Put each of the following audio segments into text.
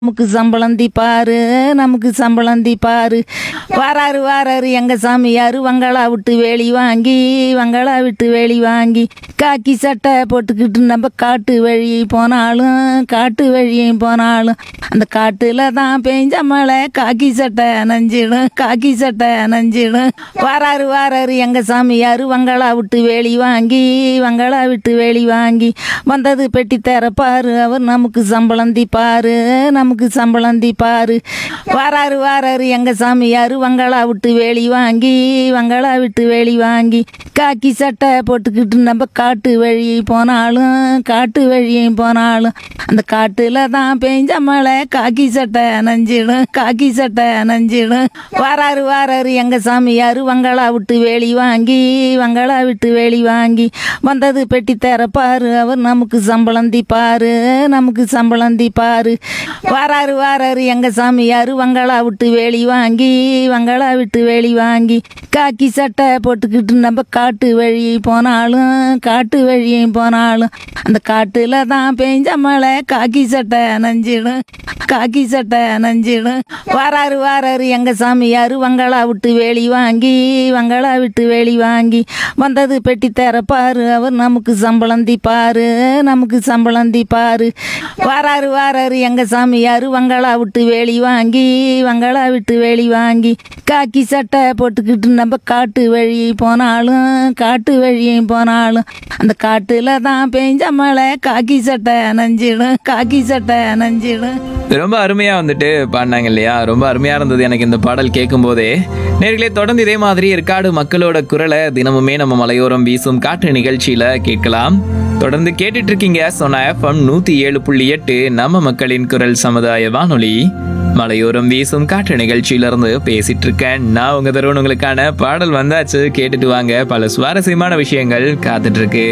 நமக்கு சம்பளந்தி பாரு நமக்கு சம்பளந்தி பாரு வாராரு வாராரு எங்க சாமியாரு வங்களா விட்டு வேலி வாங்கி வங்களா விட்டு வேலி வாங்கி காக்கி சட்டை போட்டுக்கிட்டு நம்ம காட்டு வழி போனாலும் காட்டு வழியும் போனாலும் அந்த காட்டுல தான் பெஞ்ச மழை காக்கி சட்டை நஞ்சிடும் காக்கி சட்டை நஞ்சிடும் வாராரு வாராரு எங்க சாமியாரு வங்களா விட்டு வேலி வாங்கி வங்களா விட்டு வேலி வாங்கி வந்தது பெட்டி திறப்பாரு அவர் நமக்கு சம்பளந்தி பாரு நமக்கு சம்பளந்தி பாரு வாராரு வாராரு எங்க சாமியாரு வங்களா விட்டு வேலி வாங்கி வங்களா விட்டு வேலி வாங்கி காக்கி சட்டை போட்டுக்கிட்டு நம்ம காட்டு வழி போனாலும் காட்டு வழியும் போனாலும் அந்த காட்டுல தான் பெஞ்ச மழை காக்கி சட்டை நஞ்சிடும் காக்கி சட்டை நஞ்சிடும் வாராரு வாராரு எங்க சாமியாரு வங்களா விட்டு வேலி வாங்கி வங்களா விட்டு வேலி வாங்கி வந்தது பெட்டி திறப்பாரு அவர் நமக்கு சம்பளந்தி பாரு நமக்கு சம்பளந்தி பாரு வாராரு வாராரு எங்க சாமியாரு வங்களா விட்டு வேலி வாங்கி வங்களா விட்டு வேலி வாங்கி காக்கி சட்டை போட்டுக்கிட்டு நம்ம காட்டு வழி போனாலும் காட்டு வழியும் போனாலும் அந்த காட்டுல தான் பெஞ்ச மழை காக்கி சட்டை நஞ்சிடும் காக்கி சட்டை நஞ்சிடும் வாராரு வாராரு எங்க சாமியாரு வங்களா விட்டு வேலி வாங்கி வங்களா விட்டு வேலி வாங்கி வந்தது பெட்டி திறப்பாரு அவர் நமக்கு சம்பளந்தி பாரு நமக்கு சம்பளந்தி பாரு வாராரு வாராரு எங்க சாமியாரு வங்களா விட்டு வேலி வாங்கி வங்களா விட்டு வேலி வாங்கி காக்கி சட்டை போட்டுக்கிட்டு நம்ம காட்டு வழி போனாலும் காட்டு வழியும் போனாலும் அந்த காட்டுல தான் பெஞ்ச மழை காக்கி சட்டை நஞ்சிடும் காக்கி சட்டை நஞ்சிடும் ரொம்ப அருமையா வந்துட்டு பாடினாங்க இல்லையா ரொம்ப அருமையா இருந்தது எனக்கு இந்த பாடல் கேட்கும் போதே நேர்களே தொடர்ந்து இதே மாதிரி ஏற்காடு மக்களோட குரலை தினமுமே நம்ம மலையோரம் வீசும் காற்று நிகழ்ச்சியில கேட்கலாம் தொடர்ந்து கேட்டுட்டு இருக்கீங்க சொன்ன எஃப்எம் நூத்தி ஏழு புள்ளி எட்டு நம்ம மக்களின் குரல் சமுதாய வானொலி மலையோரம் வீசும் காற்று நிகழ்ச்சியில இருந்து பேசிட்டு இருக்கேன் நான் உங்க தருவன் உங்களுக்கான பாடல் வந்தாச்சு கேட்டுட்டு வாங்க பல சுவாரஸ்யமான விஷயங்கள் காத்துட்டு இருக்கு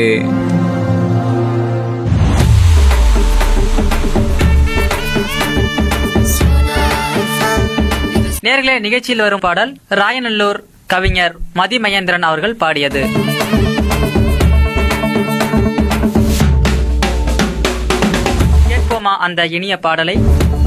நேர்களே நிகழ்ச்சியில் வரும் பாடல் ராயநல்லூர் கவிஞர் மதி மகேந்திரன் அவர்கள் பாடியது கேட்போமா அந்த இனிய பாடலை